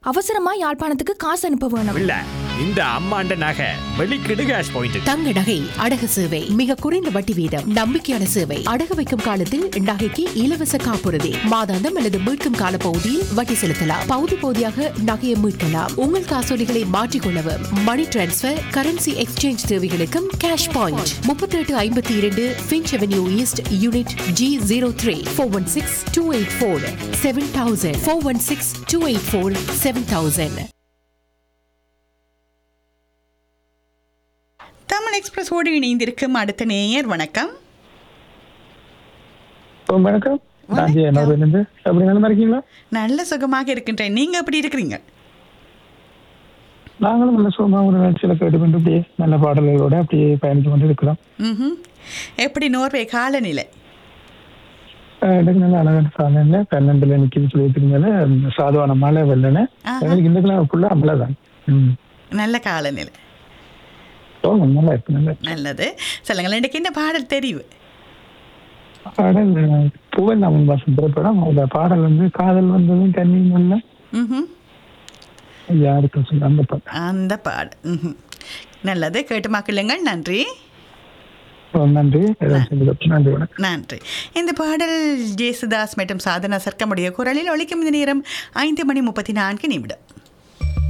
அவசரமா யாழ்ப்பாணத்துக்கு காசு அனுப்ப வேணும் இல்ல இந்த அம்மாண்ட நகை வெளிக்கிடு கேஷ் பாயிண்ட் தங்க நகை அடகு சேவை மிக குறைந்த வட்டி வீதம் நம்பிக்கையான சேவை அடகு வைக்கும் காலத்தில் நகைக்கு இலவச காப்புறுதி மாதாந்தம் அல்லது மீட்கும் கால பகுதியில் வட்டி செலுத்தலாம் பகுதி பகுதியாக நகையை மீட்கலாம் உங்கள் காசோலிகளை மாற்றிக்கொள்ளவும் மணி டிரான்ஸ்பர் கரன்சி எக்ஸ்சேஞ்ச் தேவைகளுக்கும் கேஷ் பாயிண்ட் முப்பத்தி எட்டு ஐம்பத்தி இரண்டு Finch avenue east unit G zero three four one six two eight four seven thousand four one six two eight four seven thousand Tamil எக்ஸ்பிரஸோடு இணைந்திருக்கும் அடுத்த நேயர் வணக்கம் ஓ, வணக்கம் நான் ஜெய நவரிலிருந்து எப்படி நல்லா இருக்கீங்களா நல்ல சுகமாக இருக்கின்றேன் நீங்க எப்படி இருக்கிறீங்க நாங்களும் நல்ல சுகமாக ஒரு நிகழ்ச்சியில் கேட்டுக்கொண்டு அப்படியே நல்ல பாடல்களோட அப்படியே பயணித்து கொண்டு இருக்கிறோம் ம்ஹும். எப்படி நோர்வே காலநிலை அஹ் எனக்கு நல்ல அழகான சாதனை பன்னெண்டுல நிற்கிது சொல்லியிருக்கீங்கள சாதுவான மழை வெள்ளனை ஆஹா. எங்களுக்கு இந்த கிழமை ஃபுல்லாக மழை தான் ம் நல்ல காலநிலை ஓ நல்லா இருக்கு நல்லா இருக்கு. நல்லது சொல்லுங்கள் இன்றைக்கு என்ன பாடல் தெரிவு பாடல் அஹ், புகழ் நாமன் வாசம் திரைப்படம் அந்த பாடல் வந்து காதல் வந்ததும் கண்ணியும் இல்லை ம்ஹும். யாருக்கும் சொல்ல அந்த பாடல் அந்த பாடல் ம்ஹும். நல்லது கேட்டு மக்களுங்கள் நன்றி ஓ, நன்றி ஏதாவது சொல்லுங்க. நன்றி வணக்கம் நன்றி இந்த பாடல் ஜேசுதாஸ் மற்றும் சாதனா சர்க்கமுடைய குரலில் ஒழிக்கும் இந்த நேரம் ஐந்து மணி முப்பத்தி நான்கு நிமிடம்